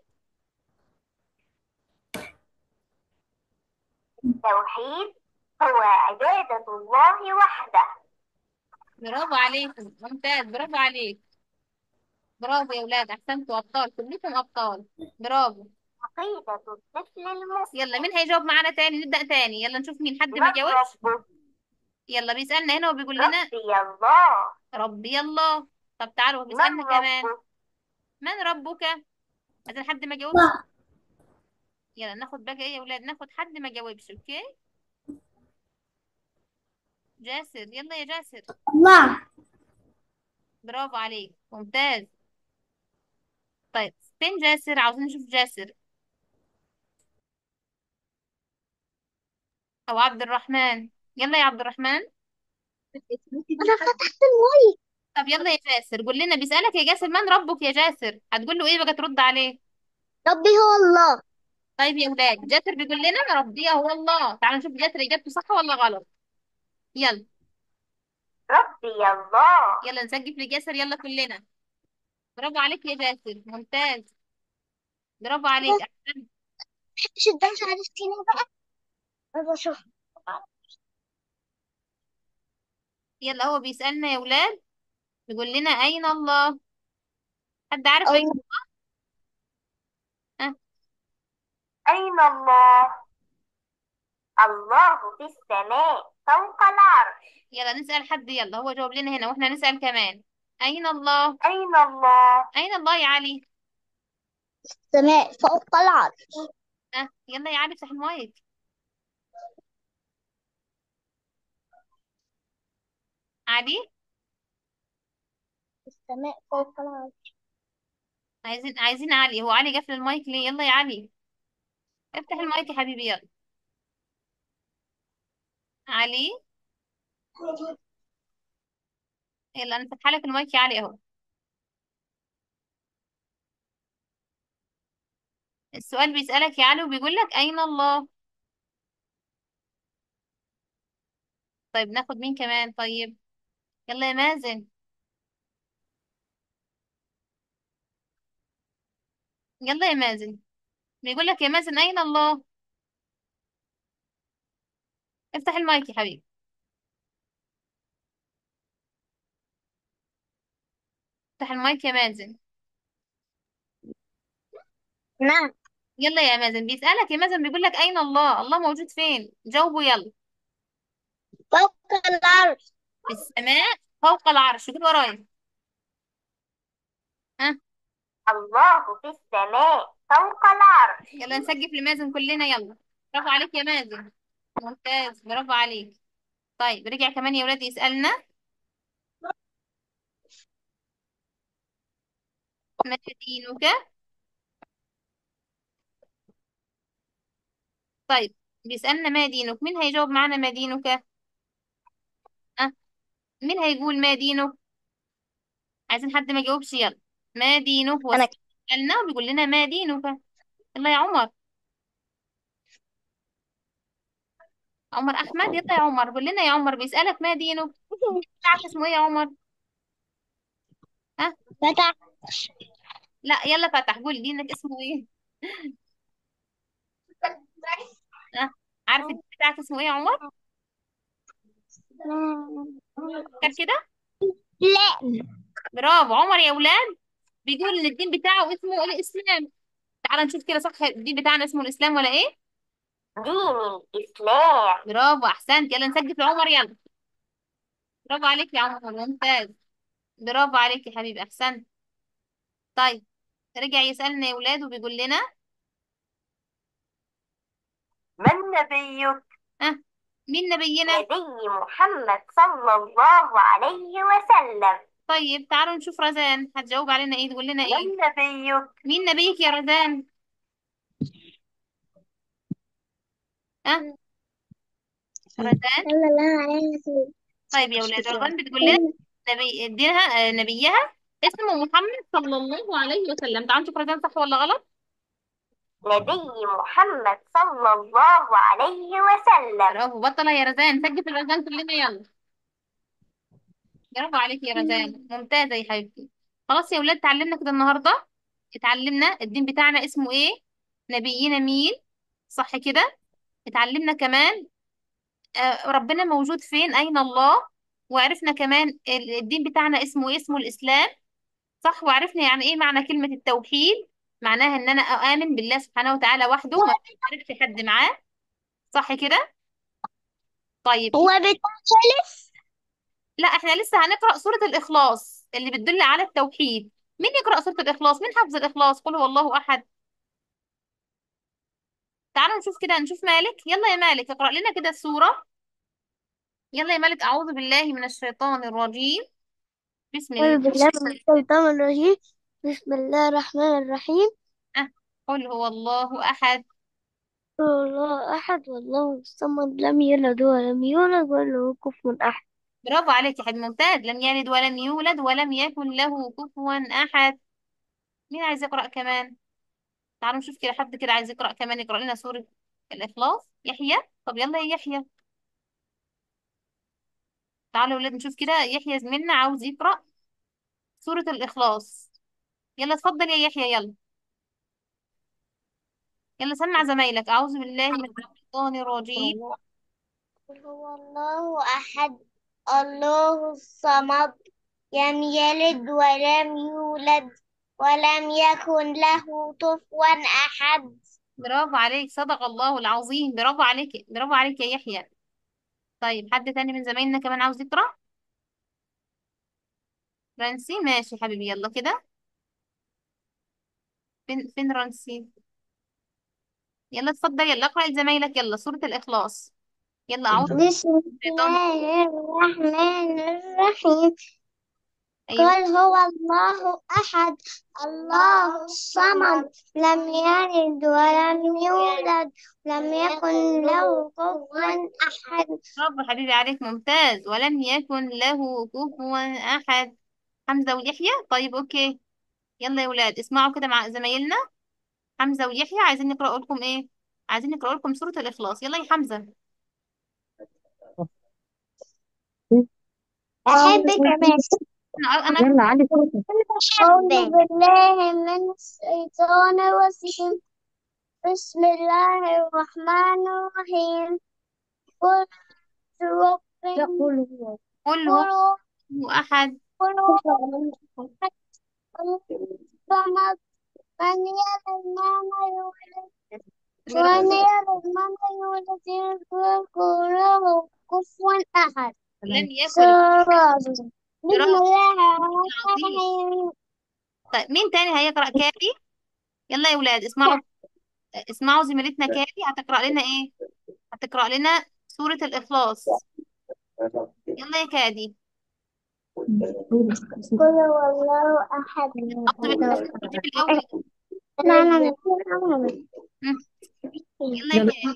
التوحيد هو عبادة الله وحده برافو عليكم ممتاز برافو عليك برافو يا ولاد احسنتوا ابطال كلكم ابطال برافو عقيدة الطفل المسلم يلا مين هيجاوب معانا تاني نبدأ تاني يلا نشوف مين حد ما من جاوبش ربك يلا بيسألنا هنا وبيقول لنا ربي الله ربي الله طب تعالوا من بيسألنا كمان ربك من ربك عايزين حد ما جاوبش الله يلا ناخد بقى ايه يا ولاد ناخد حد ما جاوبش اوكي جاسر يلا يا جاسر الله برافو عليك ممتاز طيب فين جاسر عاوزين نشوف جاسر او عبد الرحمن يلا يا عبد الرحمن أنا فتحت المايك طب يلا يا جاسر قول لنا بيسألك يا جاسر من ربك يا جاسر هتقول له ايه بقى ترد عليه ربي هو الله طيب يا ولاد جاسر بيقول لنا ربي هو الله تعالوا نشوف جاسر اجابته صح ولا غلط يلا ربي الله يلا نسجل لجاسر يلا كلنا برافو عليك يا جاسر ممتاز برافو عليك احسنت مش الدوشة عرفتيني بقى أنا بشوف يلا هو بيسألنا يا ولاد بيقول لنا اين الله حد عارف اين أين أه؟ أين الله الله في السماء فوق العرش يلا نسأل حد يلا هو جاوب لنا هنا واحنا نسأل كمان اين الله أين الله اين الله يا علي السماء فوق العرش أه يلا يا علي افتح المايك علي السماء فوق العرش عايزين عايزين علي هو علي قفل المايك ليه يلا يا علي افتح المايك يا حبيبي يلا علي يلا انا فاتحه لك المايك يا علي اهو السؤال بيسألك يا علي وبيقول لك اين الله طيب ناخد مين كمان طيب يلا يا مازن يلا يا مازن بيقول لك يا مازن اين الله افتح المايك يا حبيبي افتح المايك يا مازن نعم يلا يا مازن بيسألك يا مازن بيقول لك اين الله الله موجود فين جاوبه يلا فوق العرش في السماء فوق العرش قول ورايا ها الله في السماء فوق العرش يلا نسقف لمازن كلنا يلا برافو عليك يا مازن ممتاز برافو عليك طيب رجع كمان يا ولاد يسألنا ما دينك طيب بيسألنا ما دينك مين هيجاوب معانا ما دينك أه؟ مين هيقول ما دينك عايزين حد ما يجاوبش يلا ما دينك هو أنا سألنا وبيقول لنا ما دينك يلا يا عمر عمر أحمد يلا يا عمر قول لنا يا عمر بيسألك ما دينك الدين بتاعك اسمه ايه يا عمر ها فتح لا يلا فتح قول دينك اسمه ايه ها عارف الدين بتاعك اسمه ايه يا عمر فكر كده لا برافو عمر يا ولاد بيقول ان الدين بتاعه اسمه الاسلام تعال نشوف كده صح الدين بتاعنا اسمه الاسلام ولا ايه دين الإسلام برافو احسنت يلا نسجل لعمر يلا برافو عليك يا عمر ممتاز برافو عليك يا حبيبي احسنت طيب رجع يسألنا يا ولاد وبيقول لنا من نبيك ها مين نبينا نبي محمد صلى الله عليه وسلم طيب تعالوا نشوف رزان هتجاوب علينا ايه تقول لنا ايه من نبيك مين نبيك يا رزان ها رزان صلى الله عليه وسلم طيب يا ولاد رزان بتقول لنا نبي دينها آه، نبيها اسمه محمد صلى الله عليه وسلم تعالوا نشوف رزان صح ولا غلط نبي محمد صلى الله عليه وسلم برافو بطلة يا رزان سجل في الرزان كلنا يلا برافو عليك يا رزان ممتازة يا حبيبتي خلاص يا ولاد اتعلمنا كده النهاردة اتعلمنا الدين بتاعنا اسمه ايه نبينا مين صح كده اتعلمنا كمان آه، ربنا موجود فين أين الله وعرفنا كمان ال- الدين بتاعنا اسمه إيه؟ اسمه الإسلام صح وعرفنا يعني إيه معنى كلمة التوحيد معناها إن أنا أؤمن بالله سبحانه وتعالى وحده ما أعرفش حد معاه صح كده طيب هو بتخلف لا إحنا لسه هنقرأ سورة الإخلاص اللي بتدل على التوحيد مين يقرأ سورة الإخلاص مين حافظ الإخلاص قل هو الله أحد تعالوا نشوف كده نشوف مالك يلا يا مالك اقرأ لنا كده السورة يلا يا مالك أعوذ بالله من الشيطان الرجيم بسم أعوذ الله بالله من الشيطان الرجيم بسم الله الرحمن الرحيم أه. قل هو الله أحد قل هو الله أحد والله الصمد لم يلد ولم يولد ولم له كفوا أحد برافو عليك يا حبيبي ممتاز لم يلد ولم يولد ولم يكن له كفوا أحد مين عايز يقرأ كمان تعالوا نشوف كده حد كده عايز يقرأ كمان يقرأ لنا سورة الإخلاص يحيى طب يلا يا يحيى تعالوا يا ولاد نشوف كده يحيى زميلنا عاوز يقرأ سورة الإخلاص يلا اتفضل يا يحيى يلا يلا سمع زمايلك أعوذ بالله من الشيطان الرجيم قل هو الله أحد الله الصمد لم يلد ولم يولد ولم يكن له كفوا أحد برافو عليك صدق الله العظيم برافو عليك برافو عليك يا يحيى طيب حد تاني من زمايلنا كمان عاوز يقرأ رانسي ماشي حبيبي يلا كده فين فين رانسي يلا اتفضل يلا اقرأ لزمايلك يلا سورة الإخلاص يلا أعوذ بالله بسم من الشيطان الله الرحمن الرحيم أيوة قل هو الله أحد الله الصمد لم يلد ولم يولد ولم يكن له كفوا أحد برافو حبيبي عليك ممتاز ولم يكن له كفوا أحد حمزة ويحيى طيب أوكي يلا يا ولاد اسمعوا كده مع زمايلنا حمزة ويحيى عايزين نقرأ لكم إيه عايزين نقرأ لكم سورة الإخلاص يلا يا حمزة أحب كمان أنا أنا يلا علي صوتك أعوذ بالله من الشيطان الرجيم بسم الله الرحمن الرحيم قل رب يقول هو قل هو قل هو أحد قل هو أحد الصمد من يلد من يولد ومن يلد من يولد يكن له كفوا أحد لم يكن سورة بسم برافو الله الرحمن عظيم الرحيم طيب مين تاني هيقرأ كافي يلا يا ولاد اسمعوا اسمعوا زميلتنا كافي هتقرأ لنا ايه هتقرأ لنا سورة الإخلاص يلا يا كادي قل هو الله أحد أعوذ بالله من الأول لا لا لا مم. يلا يا كادي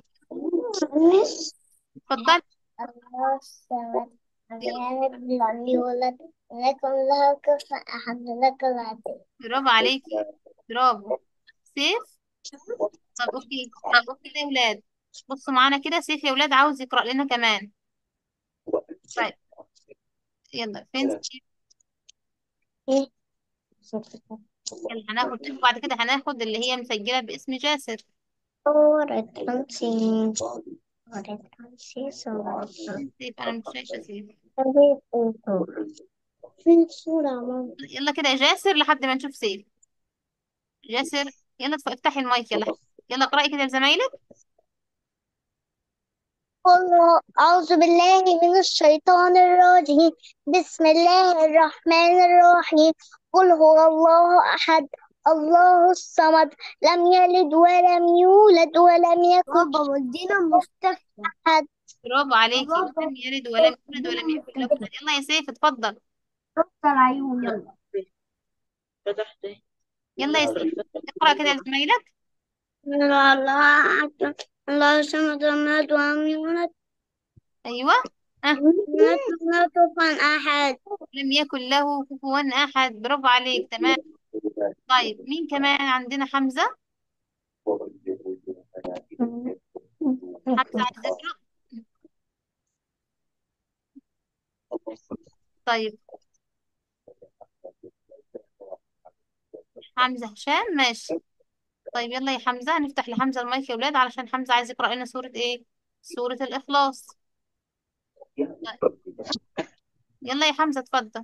اتفضل الله الصمد لم يلد ولم يولد ولم يكن له كفوا أحد لك العظيم برافو عليكي برافو سيف طب اوكي طب اوكي يا ولاد بصوا معانا كده سيف يا ولاد عاوز يقرأ لنا كمان طيب يلا فين سيف يلا هناخد سيف وبعد كده هناخد اللي هي مسجلة باسم جاسر سورة خمسين سورة خمسين سورة سيف أنا مش شايفة سيف فين سورة ماما يلا كده يا جاسر لحد ما نشوف سيف جاسر يلا اتف- افتحي المايك يلا يلا اقرأي كده لزمايلك قل أعوذ بالله من الشيطان الرجيم بسم الله الرحمن الرحيم قل هو الله أحد الله الصمد لم يلد ولم يولد ولم يكن بابا ودينا مصطفى أحد برافو عليكي لم يلد ولم يولد ولم يكن له كفوا يلا يا سيف اتفضل العيون يلا يلا يا سيف اقرأ كده لزمايلك الله أكبر الله الصمد لم يلد ولم يولد ايوه اه ولم يكن له كفوا أحد لم يكن له كفوا احد برافو عليك تمام طيب مين كمان عندنا حمزة حمزة عايز يقرأ طيب حمزة هشام ماشي طيب يلا يا حمزة هنفتح لحمزة المايك يا ولاد علشان حمزة عايز يقرأ لنا سورة ايه سورة الإخلاص طيب. يلا يا حمزة اتفضل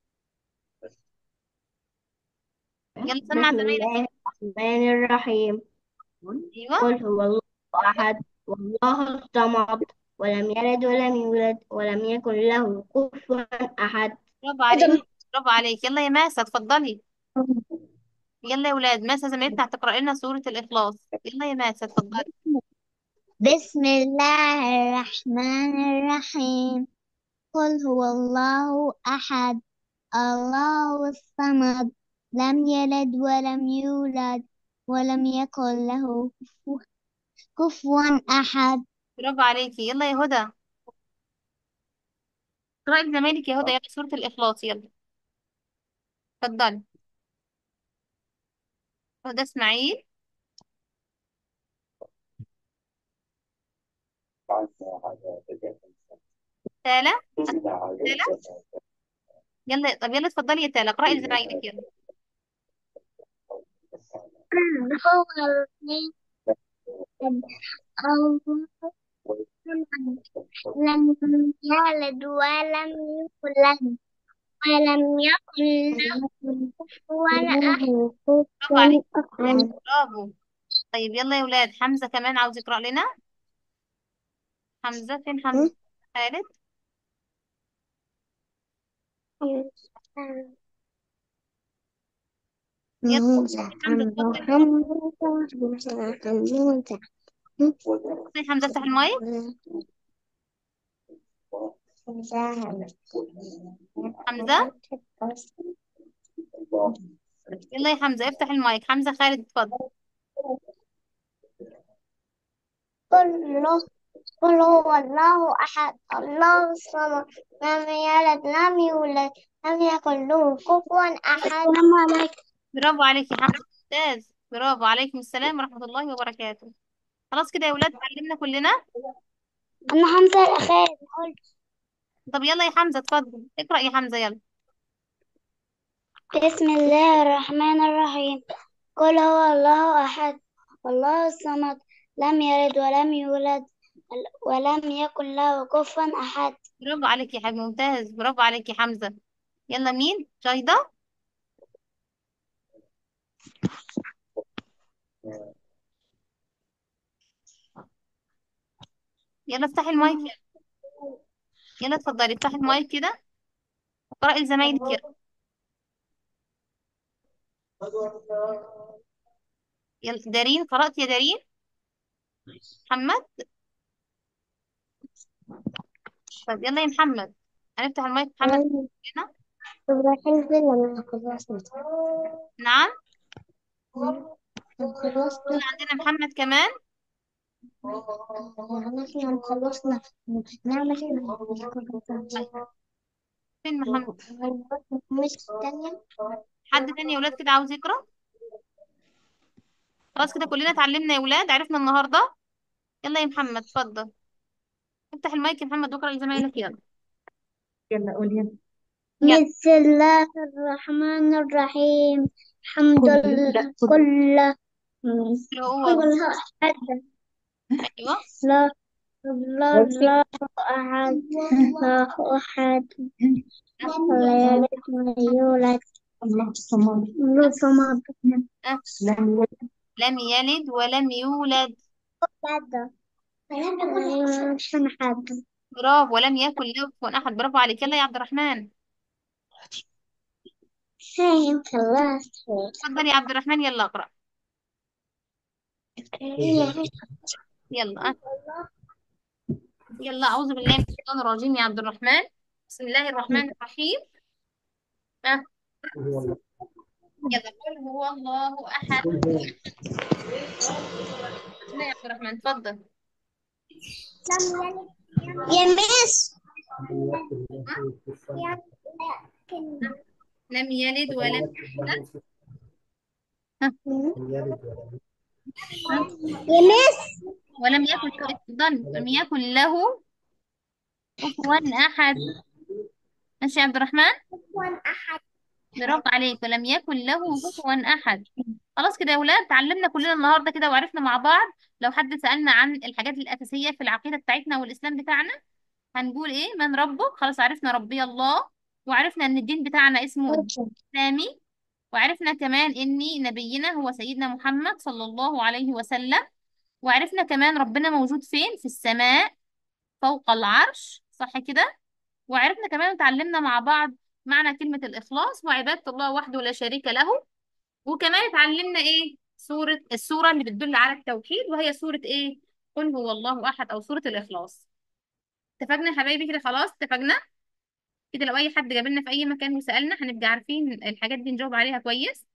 يلا سمع بسم زمايلك الله الرحمن الرحيم ايوه قل هو الله أحد والله الصمد ولم يلد ولم يولد ولم يكن له كفوا أحد برافو عليك برافو عليك يلا يا ماسة اتفضلي يلا يا ولاد ماسة زميلتنا هتقرأ لنا سورة الإخلاص يلا يا ماسة اتفضلي بسم الله الرحمن الرحيم قل هو الله أحد الله الصمد لم يلد ولم يولد ولم يكن له كفوا كفوا أحد برافو عليكي يلا يا هدى اقرأي لزمايلك يا هدى يلا سورة الإخلاص يلا اتفضلي هدى اسماعيل تالا تالا يلا طب يلا اتفضلي يا تالا اقرأي لزمايلك يلا هو الذي الله لم يلد ولم يولد ولم يكن له كفوا أحد برافو عليك برافو طيب يلا يا ولاد حمزة كمان عاوز يقرأ لنا حمزة فين حمزة خالد يلا حمزة اتفضل يلا حمزة افتح المايك حمزة يلا يا حمزة افتح المايك حمزة خالد اتفضل قل قل هو الله أحد الله الصمد لم يلد لم يولد لم يكن له كفوا أحد السلام عليكم برافو عليك يا حمزة ممتاز برافو عليكم السلام ورحمة الله وبركاته خلاص كده يا ولاد اتعلمنا كلنا أنا حمزة الأخير قلت طب يلا يا حمزة اتفضل اقرأ يا حمزة يلا بسم الله الرحمن الرحيم قل هو الله أحد الله الصمد لم يلد ولم يولد ولم يكن له كفوا أحد برافو عليك يا حبيبي ممتاز برافو عليك يا حمزة يلا مين جايدة يلا افتحي المايك يلا يلا اتفضلي افتحي المايك كده اقرأي لزمايلك يلا يلا دارين قرأت يا دارين محمد طب يلا يا محمد هنفتح المايك محمد هنا إبراهيم فين لما خلصنا نعم خلصنا يلا عندنا محمد كمان يعني احنا خلصنا نعمل طيب فين محمد مش تانية حد تاني يا ولاد كده عاوز يقرأ خلاص كده كلنا اتعلمنا يا ولاد عرفنا النهارده يلا يا محمد اتفضل افتح المايك يا محمد واقرأ لزمايلك يلا يلا قولي يلا. يلا بسم الله الرحمن الرحيم الحمد كل لله لا كل كل اللي هو كل أحد ايوه لا لا لا أحد لا أحد لا يلد ولا يولد الله الصمد لا صمد أه. لم يلد لم يلد ولم يولد مش حد برافو ولم يكن له كفوا احد برافو عليك يلا يا عبد الرحمن هاي خلاص اتفضل يا عبد الرحمن يلا اقرأ يلا أه. يلا أعوذ بالله من الشيطان الرجيم يا عبد الرحمن بسم الله الرحمن الرحيم أه. يلا قل هو الله أحد يلا يا عبد الرحمن اتفضل يا مس لم يلد ولم يولد ها. ها. يا مس ولم يكن له اتفضل لم يكن له كفوا أحد ماشي يا عبد الرحمن أحد برافو عليك ولم يكن له كفوا أحد خلاص كده يا ولاد تعلمنا كلنا النهارده كده وعرفنا مع بعض لو حد سألنا عن الحاجات الأساسية في العقيدة بتاعتنا والإسلام بتاعنا هنقول إيه من ربك خلاص عرفنا ربي الله وعرفنا إن الدين بتاعنا اسمه الدين الإسلامي وعرفنا كمان إن نبينا هو سيدنا محمد صلى الله عليه وسلم وعرفنا كمان ربنا موجود فين في السماء فوق العرش صح كده وعرفنا كمان وتعلمنا مع بعض معنى كلمة الإخلاص وعبادة الله وحده لا شريك له وكمان اتعلمنا ايه سورة السورة اللي بتدل على التوحيد وهي سورة ايه قل هو الله احد او سورة الاخلاص اتفقنا يا حبايبي كده خلاص اتفقنا كده لو اي حد جاب لنا في اي مكان وسألنا هنبقى عارفين الحاجات دي نجاوب عليها كويس